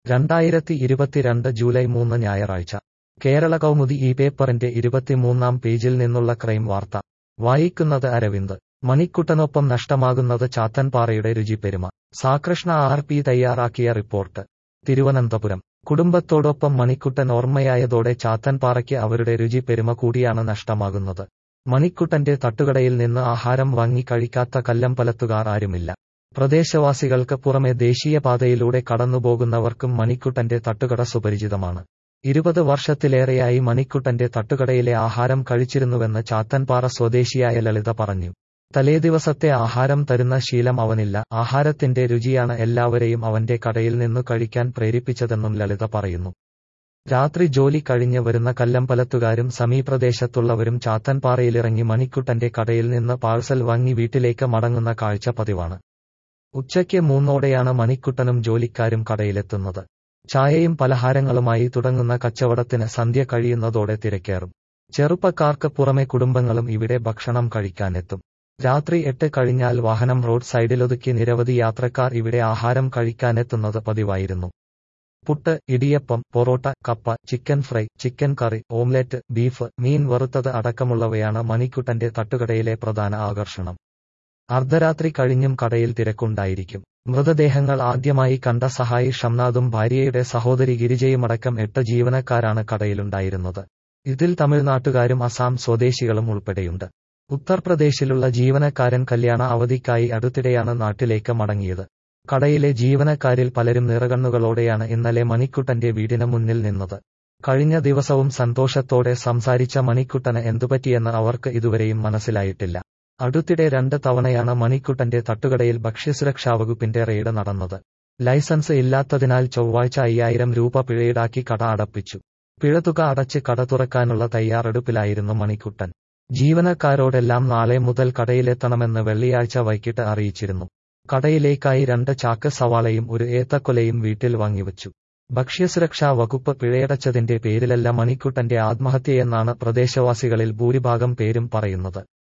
രണ്ടായിരത്തി ഇരുപത്തിരണ്ട് ജൂലൈ മൂന്ന് ഞായറാഴ്ച കേരള കൗമുദി ഈ പേപ്പറിന്റെ ഇരുപത്തിമൂന്നാം പേജിൽ നിന്നുള്ള ക്രൈം വാർത്ത വായിക്കുന്നത് അരവിന്ദ് മണിക്കുട്ടനൊപ്പം നഷ്ടമാകുന്നത് ചാത്തൻപാറയുടെ രുചിപ്പെരുമ സാകൃഷ്ണ ആർ പി തയ്യാറാക്കിയ റിപ്പോർട്ട് തിരുവനന്തപുരം കുടുംബത്തോടൊപ്പം മണിക്കുട്ടൻ ഓർമ്മയായതോടെ ചാത്തൻപാറയ്ക്ക് അവരുടെ രുചി പെരുമ കൂടിയാണ് നഷ്ടമാകുന്നത് മണിക്കുട്ടന്റെ തട്ടുകടയിൽ നിന്ന് ആഹാരം വാങ്ങി കഴിക്കാത്ത കല്ലമ്പലത്തുകാർ ആരുമില്ല പ്രദേശവാസികൾക്ക് പുറമെ ദേശീയപാതയിലൂടെ കടന്നുപോകുന്നവർക്കും മണിക്കുട്ടന്റെ തട്ടുകട സുപരിചിതമാണ് ഇരുപത് വർഷത്തിലേറെയായി മണിക്കുട്ടന്റെ തട്ടുകടയിലെ ആഹാരം കഴിച്ചിരുന്നുവെന്ന് ചാത്തൻപാറ സ്വദേശിയായ ലളിത പറഞ്ഞു തലേദിവസത്തെ ആഹാരം തരുന്ന ശീലം അവനില്ല ആഹാരത്തിന്റെ രുചിയാണ് എല്ലാവരെയും അവന്റെ കടയിൽ നിന്നു കഴിക്കാൻ പ്രേരിപ്പിച്ചതെന്നും ലളിത പറയുന്നു രാത്രി ജോലി കഴിഞ്ഞ് വരുന്ന കല്ലമ്പലത്തുകാരും സമീപപ്രദേശത്തുള്ളവരും ചാത്തൻപാറയിലിറങ്ങി മണിക്കുട്ടന്റെ കടയിൽ നിന്ന് പാഴ്സൽ വാങ്ങി വീട്ടിലേക്ക് മടങ്ങുന്ന കാഴ്ച പതിവാണ് ഉച്ചയ്ക്ക് മൂന്നോടെയാണ് മണിക്കുട്ടനും ജോലിക്കാരും കടയിലെത്തുന്നത് ചായയും പലഹാരങ്ങളുമായി തുടങ്ങുന്ന കച്ചവടത്തിന് സന്ധ്യ കഴിയുന്നതോടെ തിരക്കേറും ചെറുപ്പക്കാർക്ക് പുറമെ കുടുംബങ്ങളും ഇവിടെ ഭക്ഷണം കഴിക്കാനെത്തും രാത്രി എട്ട് കഴിഞ്ഞാൽ വാഹനം റോഡ് സൈഡിലൊതുക്കി നിരവധി യാത്രക്കാർ ഇവിടെ ആഹാരം കഴിക്കാനെത്തുന്നത് പതിവായിരുന്നു പുട്ട് ഇടിയപ്പം പൊറോട്ട കപ്പ chicken fry chicken curry omelette beef മീൻ വറുത്തത് അടക്കമുള്ളവയാണ് മണിക്കുട്ടന്റെ തട്ടുകടയിലെ പ്രധാന ആകർഷണം അർദ്ധരാത്രി കഴിഞ്ഞും കടയിൽ തിരക്കുണ്ടായിരിക്കും മൃതദേഹങ്ങൾ ആദ്യമായി കണ്ട സഹായി ഷംനാദും ഭാര്യയുടെ സഹോദരി ഗിരിജയുമടക്കം എട്ട് ജീവനക്കാരാണ് കടയിലുണ്ടായിരുന്നത് ഇതിൽ തമിഴ്നാട്ടുകാരും അസാം സ്വദേശികളും ഉൾപ്പെടെയുണ്ട് ഉത്തർപ്രദേശിലുള്ള ജീവനക്കാരൻ കല്യാണ അവധിക്കായി അടുത്തിടെയാണ് നാട്ടിലേക്ക് മടങ്ങിയത് കടയിലെ ജീവനക്കാരിൽ പലരും നിറകണ്ണുകളോടെയാണ് ഇന്നലെ മണിക്കുട്ടന്റെ വീടിന് മുന്നിൽ നിന്നത് കഴിഞ്ഞ ദിവസവും സന്തോഷത്തോടെ സംസാരിച്ച മണിക്കുട്ടന് എന്തുപറ്റിയെന്ന് അവർക്ക് ഇതുവരെയും മനസ്സിലായിട്ടില്ല അടുത്തിടെ രണ്ട് തവണയാണ് മണിക്കുട്ടന്റെ തട്ടുകടയിൽ ഭക്ഷ്യസുരക്ഷാ വകുപ്പിന്റെ റെയ്ഡ് നടന്നത് ലൈസൻസ് ഇല്ലാത്തതിനാൽ ചൊവ്വാഴ്ച അയ്യായിരം രൂപ പിഴയിടാക്കി കട അടപ്പിച്ചു പിഴതുക അടച്ച് കട തുറക്കാനുള്ള തയ്യാറെടുപ്പിലായിരുന്നു മണിക്കുട്ടൻ ജീവനക്കാരോടെല്ലാം നാളെ മുതൽ കടയിലെത്തണമെന്ന് വെള്ളിയാഴ്ച വൈകിട്ട് അറിയിച്ചിരുന്നു കടയിലേക്കായി രണ്ട് ചാക്ക് സവാളയും ഒരു ഏത്തക്കൊലയും വീട്ടിൽ വാങ്ങിവച്ചു ഭക്ഷ്യസുരക്ഷാ വകുപ്പ് പിഴയടച്ചതിന്റെ പേരിലല്ല മണിക്കുട്ടന്റെ ആത്മഹത്യയെന്നാണ് പ്രദേശവാസികളിൽ ഭൂരിഭാഗം പേരും പറയുന്നത്